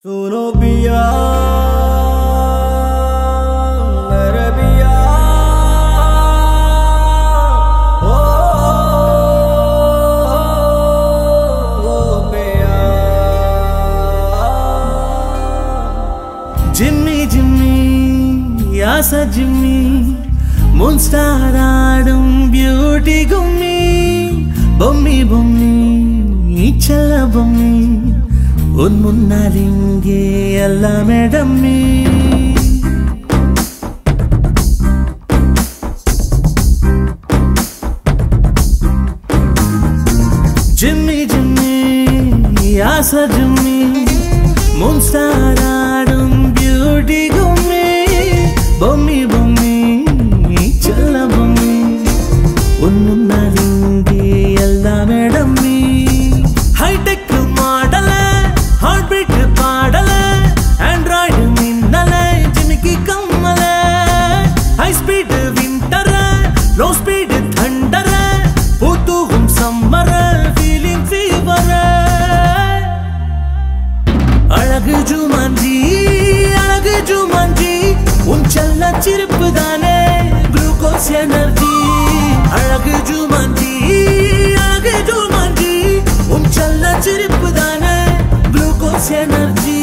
Solo Pia Arabia Oh Pia జిమ్మి జిమ్మి యాస జిమ్మి మున్స్టార్ ఆடும் బ్యూటీ గుమ్మి பொம்மி பொம்மி செல்ல பொம்மி உன் முன்னால் இங்கே எல்லாம் இடம்மி జిమ్మి జిమ్మి యాస జిమ్మి మున్స్టార్ ఆடும் బ్యూటీ గుమ్మి பொம்மி பொம்மி செல்ல பொம்மி உன் முன்னால் இங்கே எல்லாம் இடம்மி ஹைடெக் மாடல ஹார்ட் பீட் பாடல ஆண்ட்ராய்டு மின்னல ஜிமிக்கி கம்மல ஹை ஸ்பீடு விண்டர லோ ஸ்பீடு தண்டர பூத்தூகும் சம்மர ஃபீலிங் ஃபீவர அழகு ஜுமான்ஜி அழகு ஜுமான்ஜி உன் செல்ல சிரிப்பு தானே குளுக்கோஸ் எனர்ஜி அழகு ஜுமான்ஜி அழகு ஜுமான்ஜி உன் செல்ல சிரிப்பு தானே குளுக்கோஸ் எனர்ஜி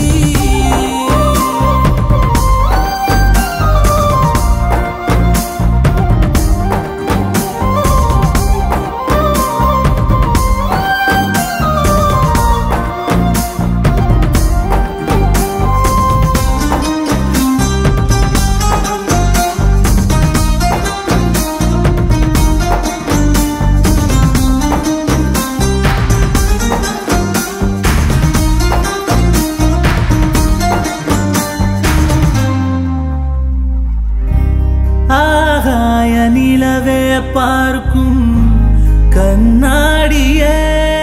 ஆகாய நிலவே பார்க்கும் கண்ணாடியே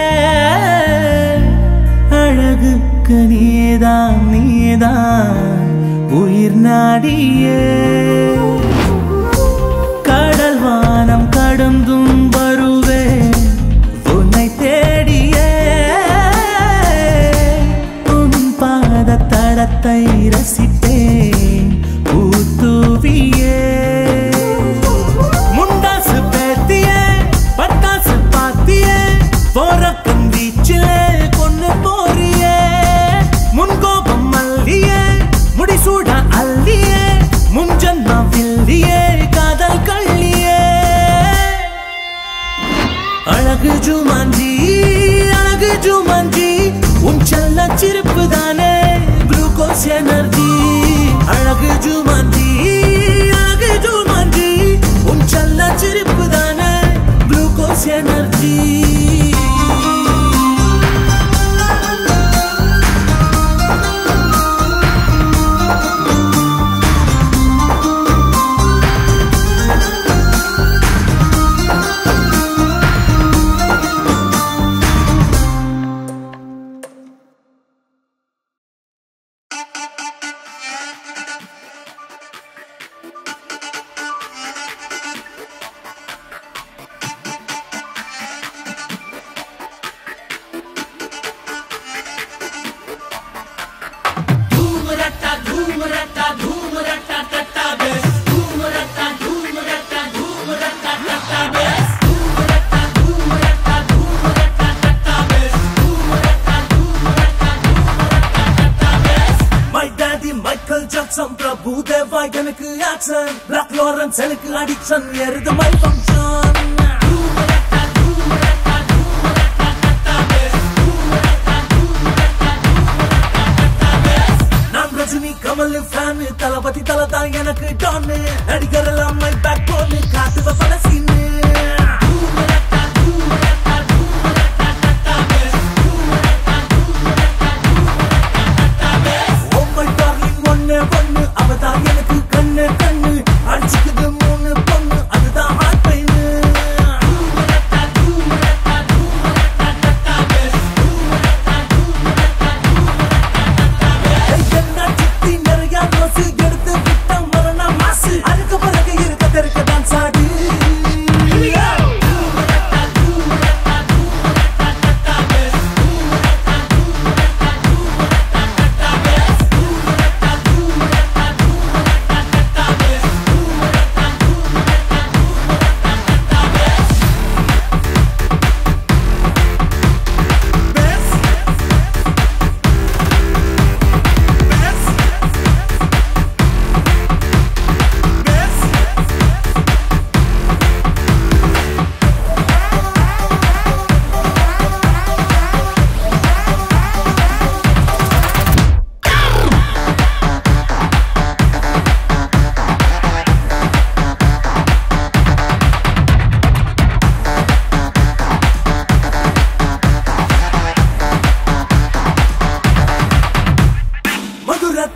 அழகுக்கு நீதான் நீதான் உயிர் நாடியே கடல் வானம் கடந்தும் வருவே உன்னை தேடியே உன் பாத தடத்தை ரசித்தேன் பூத்துவியே முண்டாசு பேத்தியே பட்டாசு பாத்தியே போறக்கன் வீச்சிலே கொன்னு போறியே முன்கோபம் மல்லியே முடிசூட அல்லியே முன்ஜன்ம வில்லியே காதல் கள்ளியே அழகு ஜுமான்ஜி அழகு ஜுமான்ஜி உன் செல்ல சிரிப்பு தானே குளுக்கோஸ் எனர்ஜி அழகு ஜுமான்ஜி அழகு ஜுமான்ஜி உன் செல்ல சிரிப்பு தானே glucose energy my daddy Michael Jackson Prabhu Deva எனக்கு ஆக்சன் பிளாக் லாரன்ஸ் எனக்கு அடிக்ஷன் எருது மை ஃபங்க்ஷன் நான் ரஜினி கமல் ஃபேன் தளபதி தலதான் எனக்கு டான் நடிகர் எல்லாம் மை பேக் போன் காட்டுவ பல சீனு Oh my darling, ஒண்ணே ஒண்ணு, அவதான் எனக்கு கண்ணு கண்ணு அடிச்சுக்குது மூணு பொண்ணு அதுதான் ஹார்ட் பெயின் என்ன சுத்தி நிறைய ரோசு எடுத்து விட்ட மரண மாசு அதுக்கு பிறகு இருக்க தெருக்க டான்ஸ் ஆடு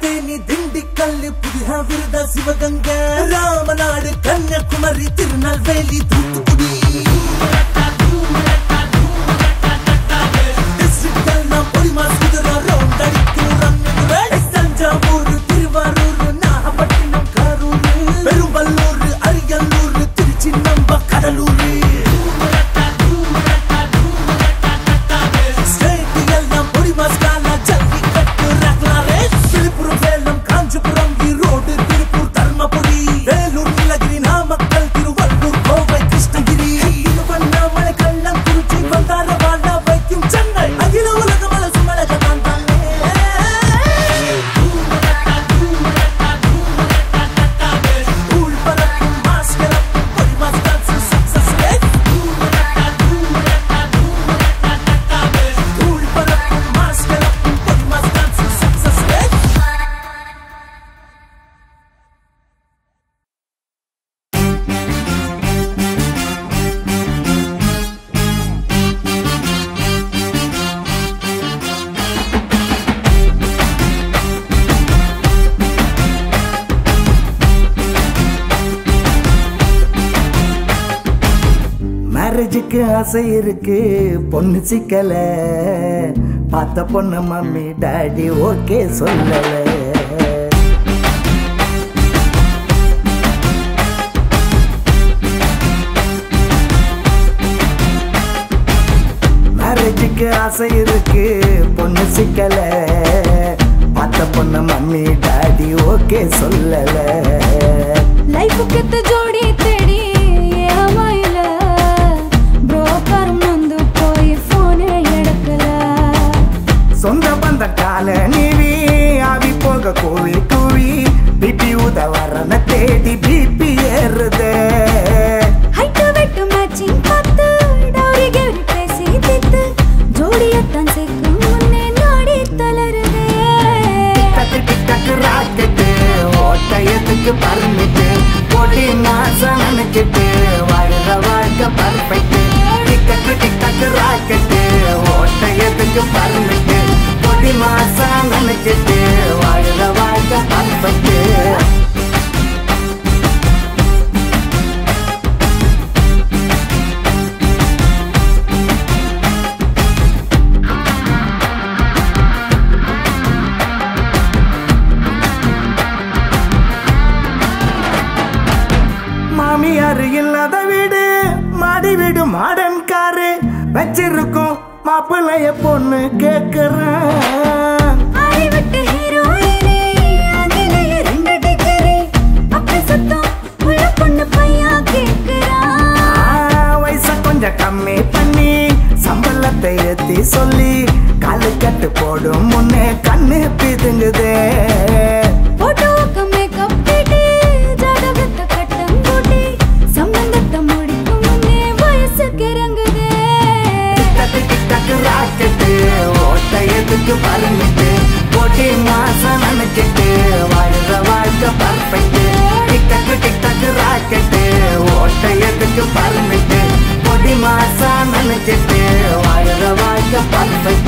தேனி திண்டுக்கல்லு புதிய விருத சிவகங்கை ராமநாடு கன்னியாகுமரி திருநெல்வேலி தூத்துக்குடி District எல்லாம் பொலிமா குதிரை round அடிக்கும் ரன்னுங்குற. தஞ்சாவூர் திருவாரூர் நாகப்பட்டினம் கரூர் பெரும்பல்லூர் அரியலூர் திருச்சி நம்ப கடலூர் ஸ்டேட் எல்லாம் பொலிமா ஸ்காலா ஜல்லிக்கட்டு ரக்லா ரேஸ் விழுப்புரம் சேலம் காஞ்சிபுரம் ஈரோடு திருப்பூர் தர்மபுரி வேலூர் நீலகிரி நாமக்கல் திருவள்ளூர் கோவை கிருஷ்ணகிரி திருவண்ணாமலை கள்ளக்குறிச்சி வந்தாரவாடா வைக்கும் சென்னை அகில உலக மலசு மலக தான் தானே ஊழ் பறக்கும் மாஸ் கிளப்பும் பொலிமாஸ் டான்ஸ் சக்சஸ் ரேட் ஊழ் பறக்கும் மாஸ் கிளப்பும் பொலிமாஸ் டான்ஸ் சக்சஸ் ரேட் மேரேஜுக்கு ஆசை இருக்கு பொண்ணு சிக்கல பார்த்த பொண்ணு மம்மி டாடி ஓகே சொல்லல மேரேஜுக்கு ஆசை இருக்கு பொண்ணு சிக்கல பார்த்த பொண்ணு மம்மி டாடி ஓகே சொல்லல ಲೈಫ್ ಜೋಡಿ ತೇಡಿ ಏಮಾಯಿಲ್ಲ ಬ್ರೋಕರ್ ಮುಂದು போய் ಫೋನೇ ಎಡಕಲ சொந்த பந்த கால நீவி ஆவி போக கூவி கூவி பிபி உதவரன தேடி பிபி ஏறுதே ಹೈಟ್ ವೆಟ್ ಮ್ಯಾಚಿಂಗ್ ಪತ್ತು ಡೌರಿ ಗೆವ್ರಿ பேசி தித்து ஜோடியத்தான் சேர்க்கும் முன்னே நாடி தளருதே டக்கு டிக் டக்கு ராக்கெட்டு ஓட்டயத்துக்கு பர்மிட்டு போட்டி மாசம் நினைச்சிட்டு வாழ்ற வாழ்க்கை பர்ஃபெக்ட் டிக்கக்கு டிக் டக்கு ராக்கெட்டு ஓட்டயத்துக்கு பர்மிட்டு போட்டி மாசம் நினைச்சிட்டு வாழ்ற வாழ்க்கை பர்ஃபெக்ட் மாமியார் இல்லாத வீடு மாடி வீடு மாடன் காரு வச்சிருக்கும் மாப்பிள்ளைய பொண்ணு கேக்குறேன் ஆடி விட்டு ஹீரோயினே அதிலேயே ரெண்டு டிகிரி அப்ப சத்தம் உள்ள பொண்ணு பையா கேக்குறான் வயச கொஞ்சம் கம்மி பண்ணி சம்பளத்தை ஏத்தி சொல்லி காலு கட்டு போடும் முன்னே கண்ணு பிதுங்குதே போட்டோவுக்கு மேக்கப் போட்டு ஜாதகத்தை கட்டம் போட்டு சம்பந்தத்தை முடிக்கும் முன்னே வயசு கிறங்குதே டக்கு டிக் டக்கு ராக்கெட்டு ஓட்டயத்துக்கு பறந்துட்டு போட்டி மாசம் நினைச்சிட்டு வாழ்ற வாழ்க்கை பர்ஃபெக்ட் டிக் டக்கு டிக் டக்கு ராக்கெட்டு ஓட்டயத்துக்கு பறந்துட்டு போட்டி மாசம் நினைச்சிட்டு வாழ்ற வாழ்க்கை பர்ஃபெக்ட்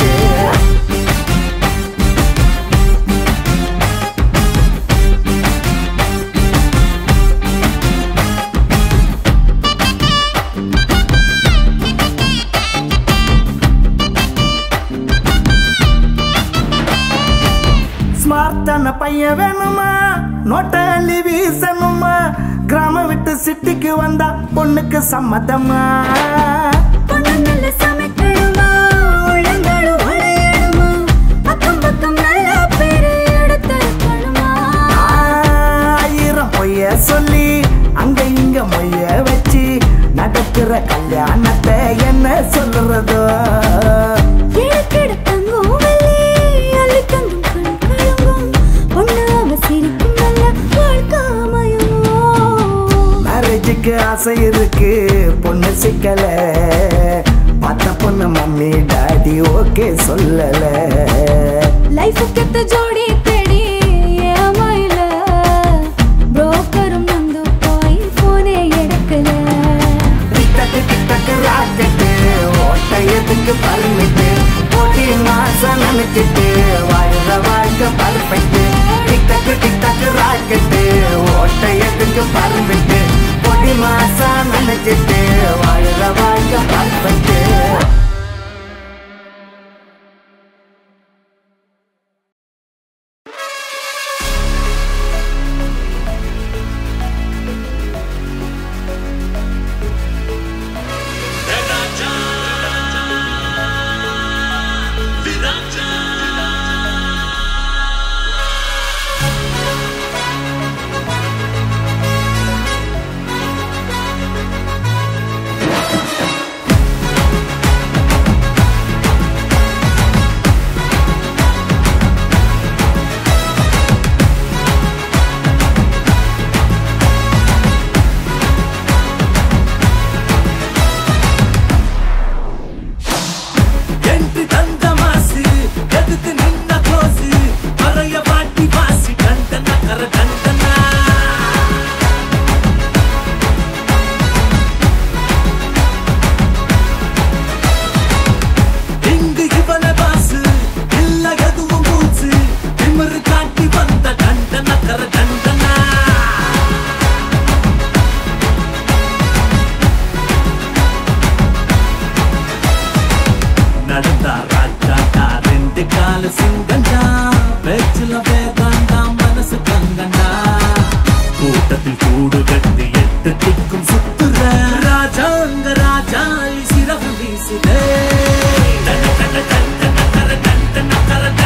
ஸ்மார்ட்டான பையன் வேணுமா நோட்டை அள்ளி வீசணுமா கிராமம் விட்டு சிட்டிக்கு வந்தா பொண்ணுக்கு சம்மதமா பொண்ணு நல்ல சமைக்கணுமா ஒழுங்கடும் உழையணுமா அக்கம் பக்கம் நல்ல பேரு எடுத்திருக்கணுமா ஆயிரம் பொய்ய சொல்லி அங்க இங்க மொய்ய வச்சு நடக்கிற கல்யாணத்தை என்ன சொல்றதோ கிழக்கிட தங்கும் வெள்ளி அள்ளி தங்கும் கண் கலங்கும் பொண்ணு அவ சிரிக்கும் நல்ல வாழ்க்கை அமையுமோ மேரேஜுக்கு ஆசை இருக்கு பொண்ணு சிக்கல பார்த்த பொண்ணு மம்மி டாடி ஓகே சொல்லல ಲೈಫ್ ಕೆತ್ತ ಜೋಡಿ ತೇಡಿ ಏಮಾಯಿಲ್ಲ ಬ್ರೋಕರ್ ಮುಂದು போய் ಫೋನೇ ಎಡಕಲ டிக்டக்கு டிக்டக்கு ராக்கெட்டு ஓட்டயத்துக்கு பர்மிட்டு போட்டி மாசம் நினைச்சிட்டு வாழ்ற வாழ்க்கை பர்ஃபெக்ட் பறந்துட்டு பொடி மாசா நினைச்சிட்டு வாழுற வாழ்க்கை பார்த்துட்டு என்று தந்த மாசு எதுக்கு நின்ன கோசு மறைய வாட்டி வாசி கண்டன கர கண்டனா இங்கு இவன பாசு இல்ல எதுவும் மூச்சு திமிரு காட்டி வந்த கண்டன கர கண்டனா நடந்தா ராஜாடா ரெண்டு கால சிங்கண்டா பேச்சுல வேதாண்டா மனசு கங்கண்டா கூட்டத்தில் கூடு கட்டி எட்டு திக்கும் சுத்துற ராஜாங்க ராஜா சிறகு வீசுதே தன தன தன தன கர தன தன கர